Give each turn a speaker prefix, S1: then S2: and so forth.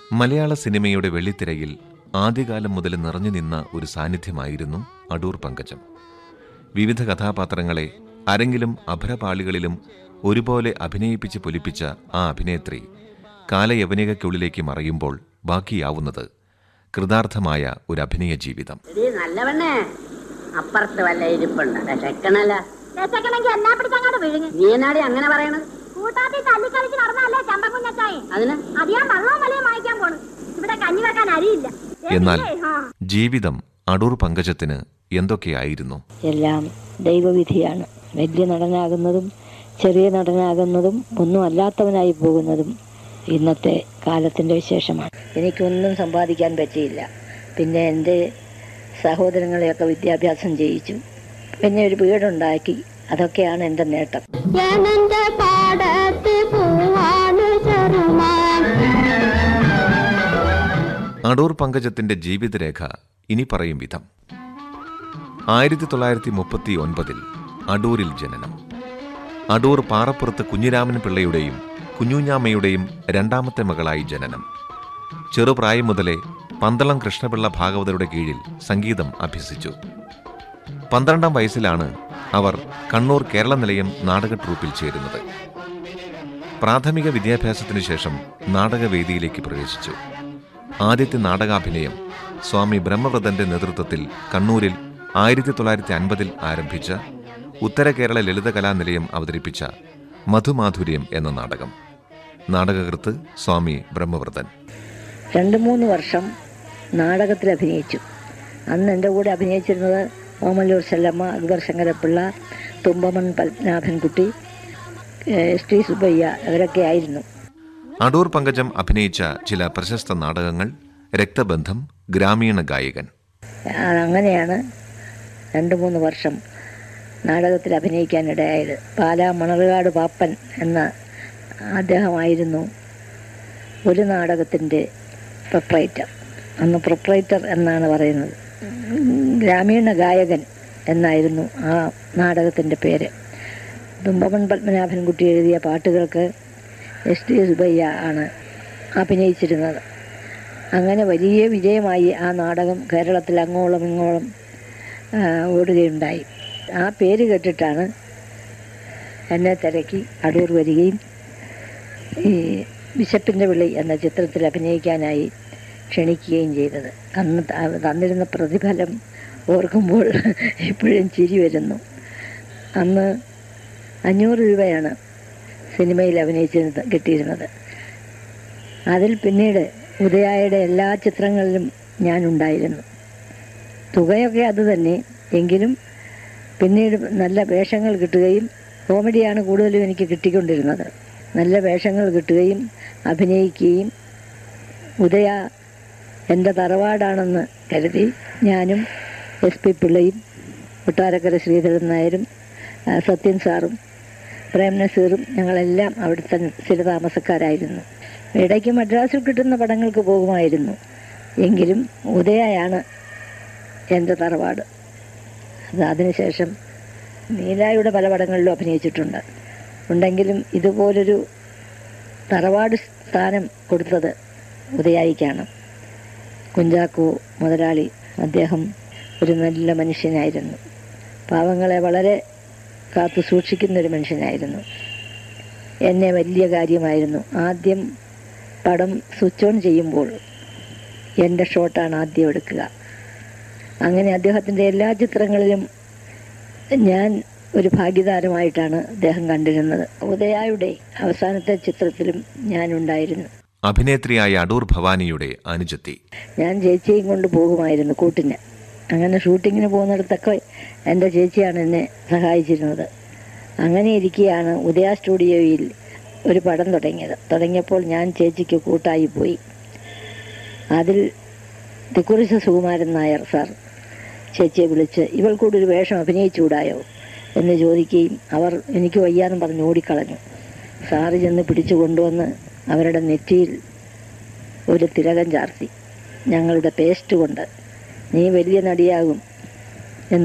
S1: മലയാള സിനിമയുടെ വെള്ളിത്തിരയിൽ ആദ്യകാലം മുതൽ നിറഞ്ഞു നിന്ന ഒരു സാന്നിധ്യമായിരുന്നു അടൂർ പങ്കജം വിവിധ കഥാപാത്രങ്ങളെ അരങ്ങിലും അഭരപാളികളിലും ഒരുപോലെ അഭിനയിപ്പിച്ച് പൊലിപ്പിച്ച ആ അഭിനേത്രി കാലയവനികയ്ക്കുള്ളിലേക്ക് മറയുമ്പോൾ ബാക്കിയാവുന്നത് കൃതാർത്ഥമായ ഒരു അഭിനയ ജീവിതം
S2: എടീ നല്ലവണ്ണേ അപ്പുറത്ത് വല്ല ഇരിപ്പുണ്ട് ചെക്കണല്ല
S3: രസക്കണമെങ്കിൽ എന്നാ പിടിച്ചങ്ങോട്ട് വിഴുങ്ങി
S2: നീ എന്നാടി അങ്ങനെ പറയണത്
S3: കൂട്ടാത്തി തല്ലിക്കളിച്ച് നടന്നല്ലേ ചമ്പക്കുഞ്ഞച്ചായി
S2: അതിന്
S3: അത് ഞാൻ വെള്ളവും വലയും വാങ്ങിക്കാൻ പോണു ഇവിടെ കഞ്ഞി വെക്കാൻ അരിയില്ല
S1: എന്നാൽ
S3: ഏ, ആ.
S1: ജീവിതം അടൂർ പങ്കജത്തിന് എന്തൊക്കെയായിരുന്നു
S4: എല്ലാം ദൈവവിധിയാണ് വലിയ നടനാകുന്നതും ചെറിയ നടനാകുന്നതും ഒന്നും അല്ലാത്തവനായി പോകുന്നതും ഇന്നത്തെ കാലത്തിൻ്റെ വിശേഷമാണ് എനിക്കൊന്നും സമ്പാദിക്കാൻ പറ്റിയില്ല പിന്നെ എൻ്റെ സഹോദരങ്ങളെയൊക്കെ വിദ്യാഭ്യാസം ചെയ്യിച്ചു പിന്നെ ഒരു വീടുണ്ടാക്കി അതൊക്കെയാണ് എൻ്റെ നേട്ടം
S3: എന്റെ പാടത്ത് പൂവാണ് ചെറുമാൻ
S1: അടൂർ പങ്കജത്തിന്റെ ജീവിതരേഖ ഇനി പറയും വിധം ആയിരത്തി തൊള്ളായിരത്തി മുപ്പത്തി ഒൻപതിൽ അടൂരിൽ ജനനം അടൂർ പാറപ്പുറത്ത് കുഞ്ഞിരാമൻ പിള്ളയുടെയും കുഞ്ഞുഞ്ഞാമ്മയുടെയും രണ്ടാമത്തെ മകളായി ജനനം ചെറുപ്രായം മുതലേ പന്തളം കൃഷ്ണപിള്ള ഭാഗവതരുടെ കീഴിൽ സംഗീതം അഭ്യസിച്ചു പന്ത്രണ്ടാം വയസ്സിലാണ് അവർ കണ്ണൂർ കേരള നിലയം നാടക ട്രൂപ്പിൽ ചേരുന്നത് പ്രാഥമിക വിദ്യാഭ്യാസത്തിനു ശേഷം നാടകവേദിയിലേക്ക് പ്രവേശിച്ചു ആദ്യത്തെ നാടകാഭിനയം സ്വാമി ബ്രഹ്മവ്രതന്റെ നേതൃത്വത്തിൽ കണ്ണൂരിൽ ആയിരത്തി തൊള്ളായിരത്തി അൻപതിൽ ആരംഭിച്ച ഉത്തര കേരള ലളിതകലാ നിലയം അവതരിപ്പിച്ച മധുമാധുര്യം എന്ന നാടകം നാടകകൃത്ത് സ്വാമി ബ്രഹ്മവ്രതൻ
S4: രണ്ട് മൂന്ന് വർഷം നാടകത്തിൽ അഭിനയിച്ചു അന്ന് എൻ്റെ കൂടെ അഭിനയിച്ചിരുന്നത് ഓമല്ലൂർ ചെല്ലമ്മ അക്ബർ ശങ്കരപ്പിള്ള തുമ്പമൺ പത്മനാഭൻകുട്ടി ഏഹ് എസ് ടി സുബയ്യ അവരൊക്കെ ആയിരുന്നു
S1: അടൂർ പങ്കജം അഭിനയിച്ച ചില പ്രശസ്ത നാടകങ്ങൾ രക്തബന്ധം ഗ്രാമീണ ഗായകൻ
S4: ആ, അങ്ങനെയാണ് രണ്ട് മൂന്ന് വർഷം നാടകത്തിൽ അഭിനയിക്കാനിടയായത് പാലാ മണർകാട് പാപ്പൻ എന്ന അദ്ദേഹമായിരുന്നു ഒരു നാടകത്തിൻ്റെ പ്രൊപ്രൈറ്റർ അന്ന് പ്രൊപ്രൈറ്റർ എന്നാണ് പറയുന്നത് ഗ്രാമീണ ഗായകൻ എന്നായിരുന്നു ആ നാടകത്തിൻ്റെ പേര് തുമ്പമൺ പത്മനാഭൻകുട്ടി എഴുതിയ പാട്ടുകൾക്ക് എസ് ടി സുബയ്യ ആണ് അഭിനയിച്ചിരുന്നത് അങ്ങനെ വലിയ വിജയമായി ആ നാടകം കേരളത്തിൽ അങ്ങോളം ഇങ്ങോളം ആ, ഓടുകയുണ്ടായി ആ പേര് കേട്ടിട്ടാണ് എന്നെ തിരക്കി അടൂർ വരികയും ഈ ബിഷപ്പിൻ്റെ വിളി എന്ന ചിത്രത്തിൽ അഭിനയിക്കാനായി ക്ഷണിക്കുകയും ചെയ്തത് അന്ന് ത- തന്നിരുന്ന പ്രതിഫലം ഓർക്കുമ്പോൾ ഇപ്പോഴും ചിരി വരുന്നു അന്ന് അഞ്ഞൂറ് രൂപയാണ് സിനിമയിൽ അഭിനയിച്ചിരുന്നത് കിട്ടിയിരുന്നത് അതിൽ പിന്നീട് ഉദയായുടെ എല്ലാ ചിത്രങ്ങളിലും ഞാനുണ്ടായിരുന്നു തുകയൊക്കെ അത് തന്നെ എങ്കിലും പിന്നീട് നല്ല വേഷങ്ങൾ കിട്ടുകയും കോമഡിയാണ് കൂടുതലും എനിക്ക് കിട്ടിക്കൊണ്ടിരുന്നത് നല്ല വേഷങ്ങൾ കിട്ടുകയും അഭിനയിക്കുകയും ഉദയ എൻ്റെ തറവാടാണെന്ന് കരുതി ഞാനും എസ് പി പിള്ളയും കൊട്ടാരക്കര ശ്രീധരൻ നായരും ആ, സത്യൻ സാറും പ്രേം നസീറും ഞങ്ങളെല്ലാം അവിടുത്തെ സ്ഥിരതാമസക്കാരായിരുന്നു ഇടയ്ക്ക് മദ്രാസിൽ കിട്ടുന്ന പടങ്ങൾക്ക് പോകുമായിരുന്നു എങ്കിലും ഉദയയാണ് എൻ്റെ തറവാട് അത് അതിനുശേഷം നീലായുടെ പല പടങ്ങളിലും അഭിനയിച്ചിട്ടുണ്ട് ഉണ്ടെങ്കിലും ഇതുപോലൊരു തറവാട് സ്ഥാനം കൊടുത്തത് ഉദയായിക്കാണ് കുഞ്ചാക്കോ മുതലാളി അദ്ദേഹം ഒരു നല്ല മനുഷ്യനായിരുന്നു പാവങ്ങളെ വളരെ കാത്തു സൂക്ഷിക്കുന്ന ഒരു മനുഷ്യനായിരുന്നു എന്നെ വലിയ കാര്യമായിരുന്നു ആദ്യം പടം സ്വിച്ച് ഓൺ ചെയ്യുമ്പോൾ എൻ്റെ ഷോട്ടാണ് ആദ്യം എടുക്കുക അങ്ങനെ അദ്ദേഹത്തിൻ്റെ എല്ലാ ചിത്രങ്ങളിലും ഞാൻ ഒരു ഭാഗ്യതാരമായിട്ടാണ് അദ്ദേഹം കണ്ടിരുന്നത് ഉദയായുടെ അവസാനത്തെ ചിത്രത്തിലും ഞാനുണ്ടായിരുന്നു
S1: അഭിനേത്രിയായ അടൂർ ഭവാനിയുടെ അനുജത്തി
S4: ഞാൻ ചേച്ചിയെയും കൊണ്ട് പോകുമായിരുന്നു കൂട്ടിന് അങ്ങനെ ഷൂട്ടിങ്ങിന് പോകുന്നിടത്തൊക്കെ എൻ്റെ ചേച്ചിയാണ് എന്നെ സഹായിച്ചിരുന്നത് അങ്ങനെ ഇരിക്കുകയാണ് ഉദയ സ്റ്റുഡിയോയിൽ ഒരു പടം തുടങ്ങിയത് തുടങ്ങിയപ്പോൾ ഞാൻ ചേച്ചിക്ക് കൂട്ടായി പോയി അതിൽ തിക്കുറിശ സുകുമാരൻ നായർ സാർ ചേച്ചിയെ വിളിച്ച് ഇവൾ കൂടി ഒരു വേഷം അഭിനയിച്ചുകൂടായോ എന്ന് ചോദിക്കുകയും അവർ എനിക്ക് വയ്യാന്നും പറഞ്ഞ് ഓടിക്കളഞ്ഞു സാറ് ചെന്ന് പിടിച്ചു കൊണ്ടുവന്ന് അവരുടെ നെറ്റിയിൽ ഒരു തിലകം ചാർത്തി ഞങ്ങളുടെ പേസ്റ്റ് കൊണ്ട് നീ വലിയ നടിയാകും